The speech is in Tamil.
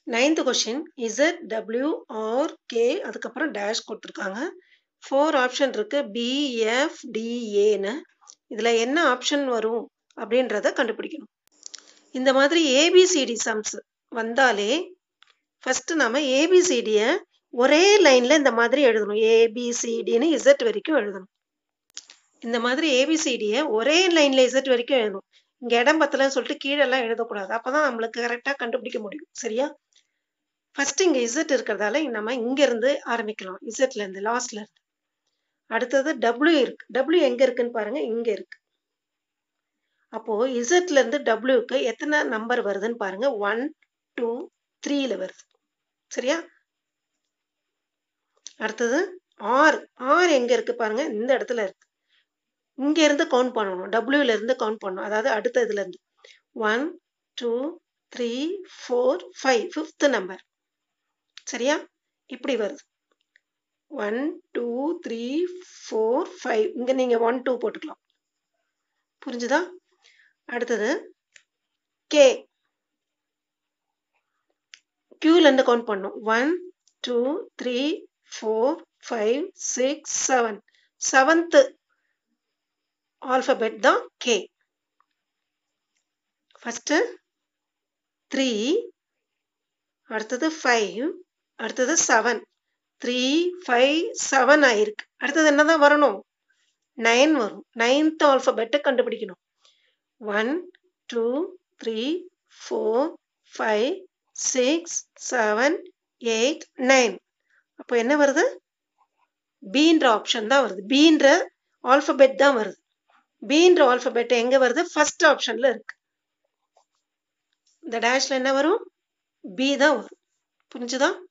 ninth question Z W R K அதுக்கப்புறம் டேஷ் கொடுத்துருக்காங்க ஃபோர் ஆப்ஷன் இருக்கு பிஎஃப் டிஏன்னு இதில் என்ன ஆப்ஷன் வரும் அப்படின்றத கண்டுபிடிக்கணும் இந்த மாதிரி ஏபிசிடி சம்ஸ் வந்தாலே ஃபர்ஸ்ட் நாம ஏபிசிடியை ஒரே லைன்ல இந்த மாதிரி எழுதணும் ஏபிசிடின்னு இசட் வரைக்கும் எழுதணும் இந்த மாதிரி ஏபிசிடியை ஒரே லைன்ல இசட் வரைக்கும் எழுதணும் இங்க இடம் பத்தலன்னு சொல்லிட்டு கீழெல்லாம் எழுதக்கூடாது அப்பதான் நம்மளுக்கு கரெக்டா கண்டுபிடிக்க முடியும் சரியா ஃபர்ஸ்ட் இங்க இசட் இருக்கிறதால நம்ம இங்க இருந்து ஆரம்பிக்கலாம் இசட்ல இருந்து லாஸ்ட்ல இருந்து அடுத்தது டபிள்யூ இருக்கு டபிள்யூ எங்க இருக்குன்னு பாருங்க இங்க இருக்கு அப்போ இசட்ல இருந்து டபிள்யூக்கு எத்தனை நம்பர் வருதுன்னு பாருங்க ஒன் டூ த்ரீல வருது சரியா அடுத்தது ஆர் ஆர் எங்க இருக்கு பாருங்க இந்த இடத்துல இருக்கு இங்க இருந்து கவுண்ட் பண்ணணும் டபிள்யூல இருந்து கவுண்ட் பண்ணணும் அதாவது அடுத்த இதுல இருந்து one two three four five fifth number சரியா இப்படி வருது one two three four five இங்க நீங்க ஒன் டூ போட்டுக்கலாம் புரிஞ்சுதா அடுத்தது கே கியூல இருந்து கவுண்ட் பண்ணும் one two three four five six seven seventh alphabet தான் கே ஃபர்ஸ்ட் த்ரீ அடுத்தது ஃபைவ் அடுத்தது செவன் த்ரீ ஃபைவ் செவன் ஆயிருக்கு அடுத்தது என்னதான் வரணும் நைன் வரும் நைன்த் ஆல்பபெட்டை கண்டுபிடிக்கணும் one two three four five six seven eight nine அப்போ என்ன வருது பீன்ற ஆப்ஷன் தான் வருது பீன்ற ஆல்பபெட் தான் வருது பீன்ற ஆல்பபெட் எங்க வருது ஃபர்ஸ்ட் ஆப்ஷன்ல இருக்கு இந்த டேஷ்ல என்ன வரும் பி தான் வரும் புரிஞ்சுதா